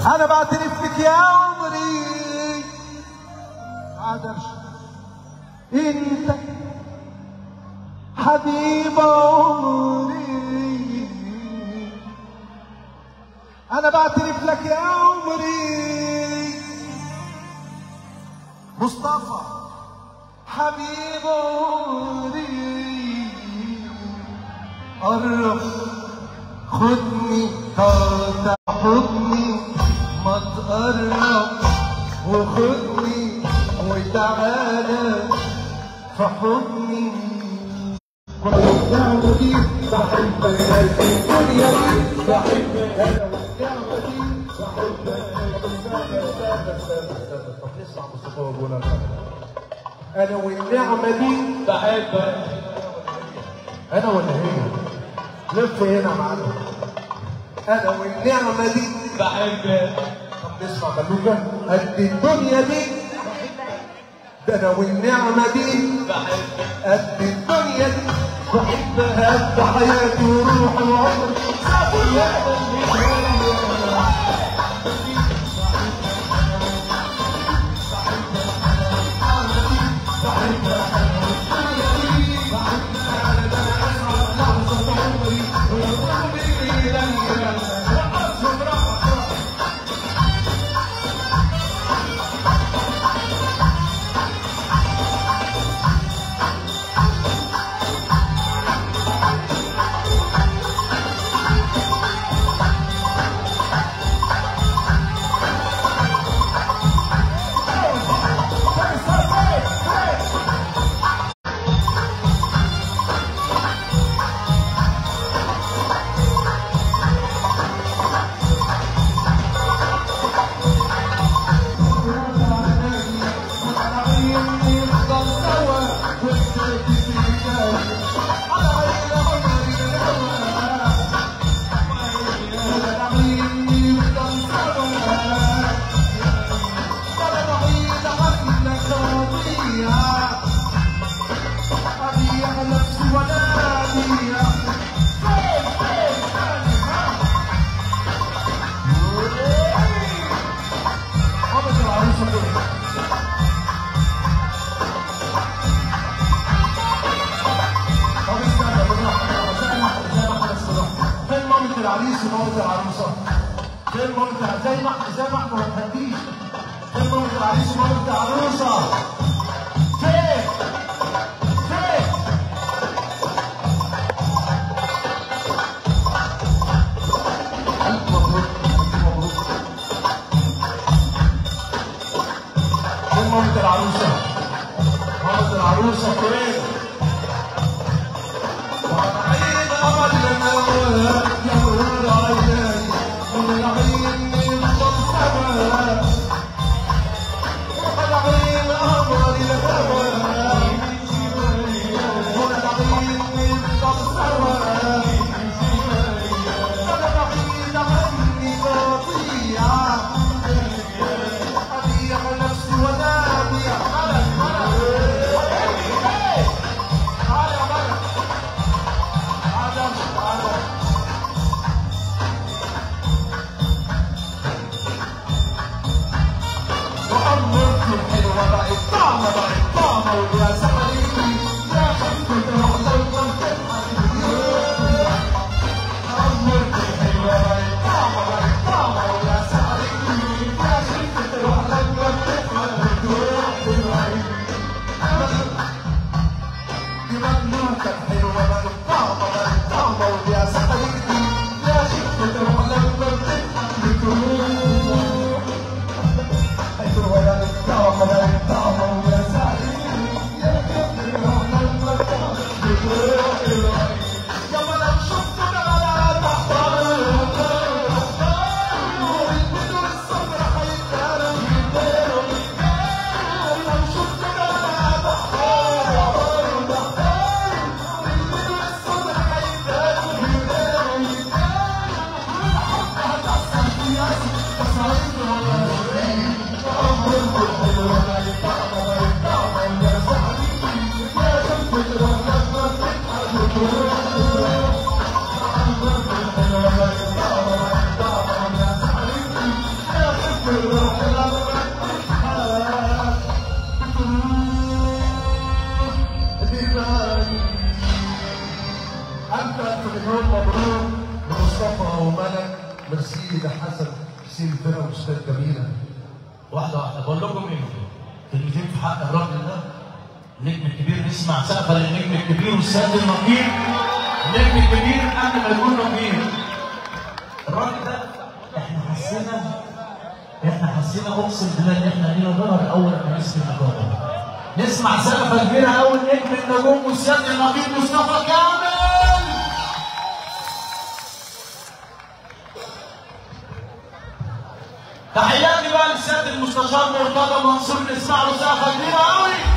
انا بعترف لك يا عمري عادش انت حبيب عمري انا بعترف لك يا عمري مصطفى حبيب عمري قرب خدني تعال حضني ما تقرب وخدني وتعالى في حضني والنعمة دي بحبك قد الدنيا دي بحبك انا والنعمة دي بحبك انا والنعمة دي بحبك انا ولا هي لف هنا معانا انا والنعمة دي بحبك طب نسمع بلوكة قد الدنيا دي ده انا والنعمة دي بحبك قد الدنيا دي بحبها قد حياتي وروحي وعمري فين مامة العريس ومامة العروسة؟ فين مامة زي ما زي ما احنا ما تهديش فين مامة العريس ومامة العروسة؟ فين؟ فين؟ ألف مبروك ألف مبروك فين مامة العروسة؟ مامة العروسة فين؟ ميرسي لحسن حسين الفرقه واستاذ جميله واحدة واحدة بقول لكم ايه؟ كلمتين في حق الراجل ده النجم الكبير نسمع سقفة للنجم الكبير والسيد النقيب النجم الكبير قبل ما يكون نقيب الراجل ده احنا حسينا احنا حسينا اقسم بالله ان احنا لينا ضرر اول ما مسك النقابة نسمع سقفة كبيرة قوي نجم النجوم والسيد النقيب مصطفى كامل تحياتي بقى للسيد المستشار مرتضى منصور نسمع له سقفه كبيره قوي